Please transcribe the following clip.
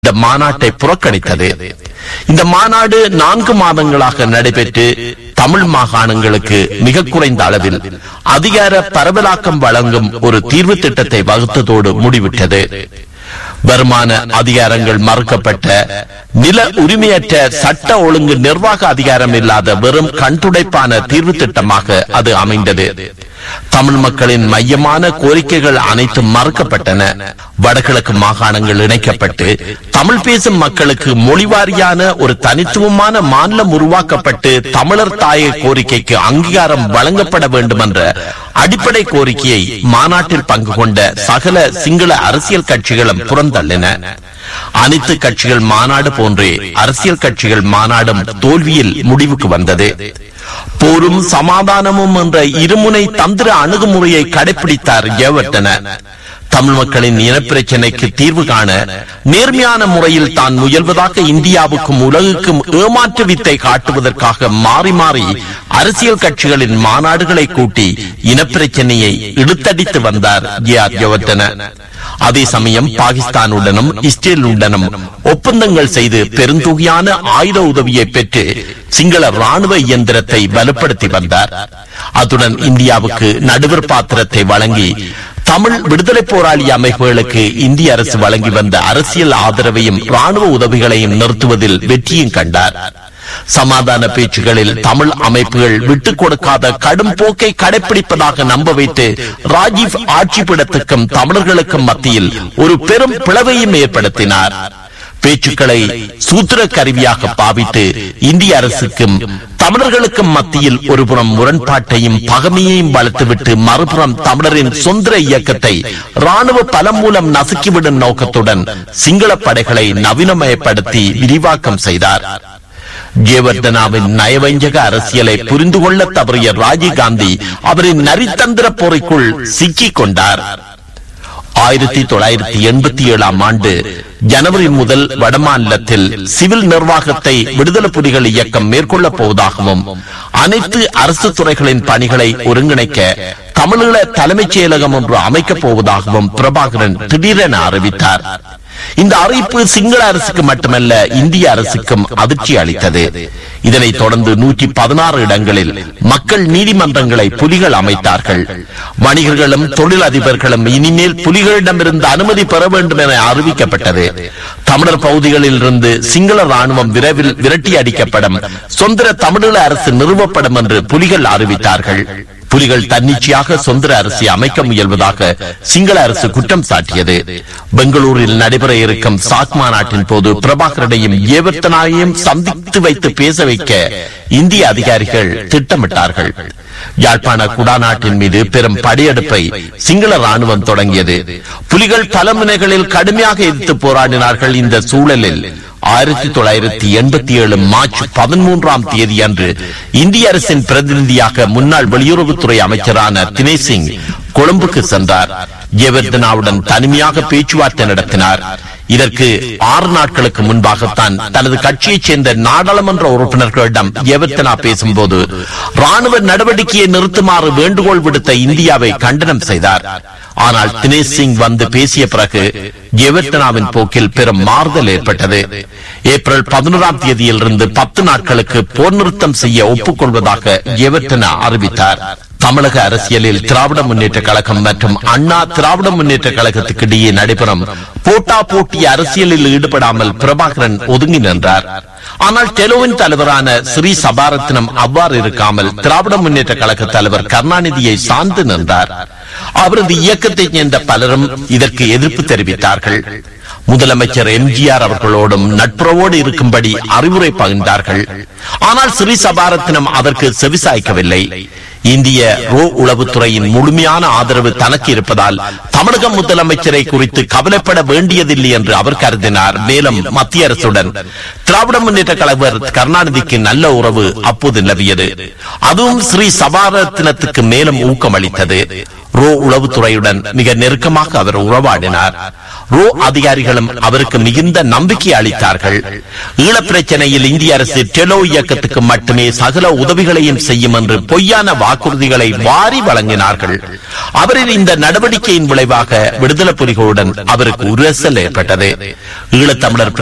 இந்த மாநாட்டை புறக்கணித்தது இந்த மாநாடு நான்கு மாதங்களாக நடைபெற்று தமிழ் மாகாணங்களுக்கு மிக குறைந்த அளவில் அதிகார பரவலாக்கம் வழங்கும் ஒரு தீர்வு திட்டத்தை வகுத்ததோடு முடிவிட்டது வருமான அதிகாரங்கள் மறுக்கப்பட்ட நில உரிமையற்ற சட்ட ஒழுங்கு நிர்வாக அதிகாரம் இல்லாத வெறும் கண்துடைப்பான தீர்வு திட்டமாக அது அமைந்தது தமிழ் மக்களின் மையமான கோரிக்கைகள் அனைத்தும் மறுக்கப்பட்டன வடகிழக்கு மாகாணங்கள் இணைக்கப்பட்டு தமிழ் பேசும் மக்களுக்கு மொழிவாரியான ஒரு தனித்துவமான மாநிலம் உருவாக்கப்பட்டு தமிழர் தாய கோரிக்கைக்கு அங்கீகாரம் வழங்கப்பட வேண்டும் என்ற அடிப்படை கோரிக்கையை மாநாட்டில் பங்கு கொண்ட சகல சிங்கள அரசியல் கட்சிகளும் புறந்தள்ளின அனைத்து கட்சிகள் மாநாடு போன்றே அரசியல் கட்சிகள் மாநாடும் தோல்வியில் முடிவுக்கு வந்தது போரும் சமாதானமும் என்ற இருமுனை தந்திர அணுகுமுறையை கடைபிடித்தார் ஜெயவர்தன தமிழ் மக்களின் இனப்பிரச்சனைக்கு தீர்வு காண நேர்மையான முறையில் தான் முயல்வதாக இந்தியாவுக்கும் உலகுக்கும் ஏமாற்று வித்தை காட்டுவதற்காக மாறி மாறி அரசியல் கட்சிகளின் மாநாடுகளை கூட்டி இனப்பிரச்சனையை இழுத்தடித்து வந்தார் ஜே ஆர் ஜெயவர்தன அதே சமயம் பாகிஸ்தானுடனும் இஸ்ரேலுடனும் ஒப்பந்தங்கள் செய்து பெருந்தொகையான ஆயுத உதவியை பெற்று சிங்கள ராணுவ இயந்திரத்தை வலுப்படுத்தி வந்தார் அத்துடன் இந்தியாவுக்கு நடுவர் பாத்திரத்தை வழங்கி தமிழ் விடுதலை போராளி அமைப்புகளுக்கு இந்திய அரசு வழங்கி வந்த அரசியல் ஆதரவையும் ராணுவ உதவிகளையும் நிறுத்துவதில் வெற்றியும் கண்டார் சமாதான பேச்சுகளில் தமிழ் அமைப்புகள் விட்டுக் கொடுக்காத கடும் போக்கை கடைபிடிப்பதாக நம்ப வைத்து ராஜீவ் ஆட்சிப்பிடத்துக்கும் தமிழர்களுக்கும் மத்தியில் ஒரு பெரும் பிளவையும் ஏற்படுத்தினார் பேச்சுக்களை சூத்திர கருவியாக பாவித்து இந்திய அரசுக்கும் தமிழர்களுக்கும் மத்தியில் ஒருபுறம் முரண்பாட்டையும் பகமையையும் வளர்த்துவிட்டு மறுபுறம் தமிழரின் சுதந்திர இயக்கத்தை ராணுவ பலம் மூலம் நசுக்கிவிடும் நோக்கத்துடன் சிங்கள படைகளை நவீனமயப்படுத்தி விரிவாக்கம் செய்தார் ஜெயவர்தனாவின் நயவஞ்சக அரசியலை புரிந்து கொள்ள தவறிய ராஜீவ்காந்தி அவரின் நரித்தந்திர போரைக்குள் சிக்கிக் கொண்டார் ஆயிரத்தி தொள்ளாயிரத்தி எண்பத்தி ஏழாம் ஆண்டு ஜனவரி முதல் வடமாநிலத்தில் சிவில் நிர்வாகத்தை விடுதலை புலிகள் இயக்கம் மேற்கொள்ளப் போவதாகவும் அனைத்து அரசு துறைகளின் பணிகளை ஒருங்கிணைக்க தமிழீழ தலைமைச் செயலகம் ஒன்று அமைக்கப் போவதாகவும் பிரபாகரன் திடீரென அறிவித்தார் இந்த அறிவிப்பு சிங்கள அரசுக்கு மட்டுமல்ல இந்திய அரசுக்கும் அதிர்ச்சி அளித்தது இதனைத் தொடர்ந்து நூற்றி பதினாறு இடங்களில் மக்கள் நீதிமன்றங்களை புலிகள் அமைத்தார்கள் வணிகர்களும் தொழிலதிபர்களும் இனிமேல் புலிகளிடமிருந்து அனுமதி பெற வேண்டும் என அறிவிக்கப்பட்டது தமிழர் பகுதிகளில் இருந்து சிங்கள ராணுவம் விரைவில் விரட்டி அடிக்கப்படும் சொந்த தமிழீழ அரசு நிறுவப்படும் என்று புலிகள் அறிவித்தார்கள் புலிகள் தன்னிச்சையாக சொந்த அரசை அமைக்க முயல்வதாக சிங்கள அரசு குற்றம் சாட்டியது பெங்களூரில் நடைபெற இருக்கும் சாக் மாநாட்டின் போது பிரபாகரனையும் ஏவர்த்தனாயையும் சந்தித்து வைத்து பேச வைக்க இந்திய அதிகாரிகள் திட்டமிட்டார்கள் யாழ்ப்பாண குடாநாட்டின் மீது பெரும் படையெடுப்பை சிங்கள ராணுவம் தொடங்கியது புலிகள் பல முனைகளில் கடுமையாக எதிர்த்து போராடினார்கள் இந்த சூழலில் ஆயிரத்தி தொள்ளாயிரத்தி எண்பத்தி ஏழு மார்ச் பதிமூன்றாம் தேதி அன்று இந்திய அரசின் பிரதிநிதியாக முன்னாள் வெளியுறவுத்துறை அமைச்சரான தினேஷ் சிங் கொழும்புக்கு சென்றார் ஜெயவர்தனாவுடன் தனிமையாக பேச்சுவார்த்தை நடத்தினார் இதற்கு ஆறு நாட்களுக்கு முன்பாகத்தான் தனது கட்சியைச் சேர்ந்த நாடாளுமன்ற உறுப்பினர்களிடம் ஜெயவர்தனா பேசும்போது ராணுவ நடவடிக்கையை நிறுத்துமாறு வேண்டுகோள் விடுத்த இந்தியாவை கண்டனம் செய்தார் ஆனால் தினேஷ் சிங் வந்து பேசிய பிறகு ஜெயவர்தனாவின் போக்கில் பெரும் மாறுதல் ஏற்பட்டது ஏப்ரல் பதினோராம் தேதியிலிருந்து பத்து நாட்களுக்கு போர் நிறுத்தம் செய்ய ஒப்புக்கொள்வதாக ஜெயவர்தனா அறிவித்தார் தமிழக அரசியலில் திராவிட முன்னேற்ற கழகம் மற்றும் அண்ணா திராவிட முன்னேற்ற கழகத்துக்கு இடையே நடைபெறும் போட்டா போட்டி அரசியலில் ஈடுபடாமல் பிரபாகரன் ஒதுங்கி நின்றார் ஆனால் டெலோவின் தலைவரான ஸ்ரீ சபாரத்னம் அவ்வாறு இருக்காமல் திராவிட முன்னேற்ற கழக தலைவர் கருணாநிதியை சார்ந்து நின்றார் அவரது இயக்கத்தைச் சேர்ந்த பலரும் இதற்கு எதிர்ப்பு தெரிவித்தார்கள் முதலமைச்சர் எம்ஜிஆர் அவர்களோடும் நட்புறவோடு இருக்கும்படி அறிவுரை பகிர்ந்தார்கள் ஆனால் ஸ்ரீ சபாரத்னம் அதற்கு செவிசாய்க்கவில்லை இந்திய ரோ உளவுத்துறையின் முழுமையான ஆதரவு தனக்கு இருப்பதால் தமிழக முதலமைச்சரை குறித்து கவலைப்பட வேண்டியதில்லை என்று அவர் கருதினார் மேலும் மத்திய அரசுடன் திராவிட முன்னேற்ற கழகர் கருணாநிதிக்கு நல்ல உறவு அப்போது நிலவியது அதுவும் ஸ்ரீ சபாரத்னத்துக்கு மேலும் ஊக்கம் அளித்தது ரோ உளவுத்துறையுடன் மிக நெருக்கமாக அவர் உறவாடினார் ரோ அதிகாரிகளும் அவருக்கு மிகுந்த நம்பிக்கை அளித்தார்கள் ஈழப் பிரச்சனையில் இந்திய அரசு டெலோ இயக்கத்துக்கு மட்டுமே சகல உதவிகளையும் செய்யும் என்று பொய்யான வாக்குறுதிகளை வாரி வழங்கினார்கள் அவரின் இந்த நடவடிக்கையின் விளைவாக விடுதலை புலிகளுடன் அவருக்கு உரசல் ஏற்பட்டது ஈழத்தமிழர்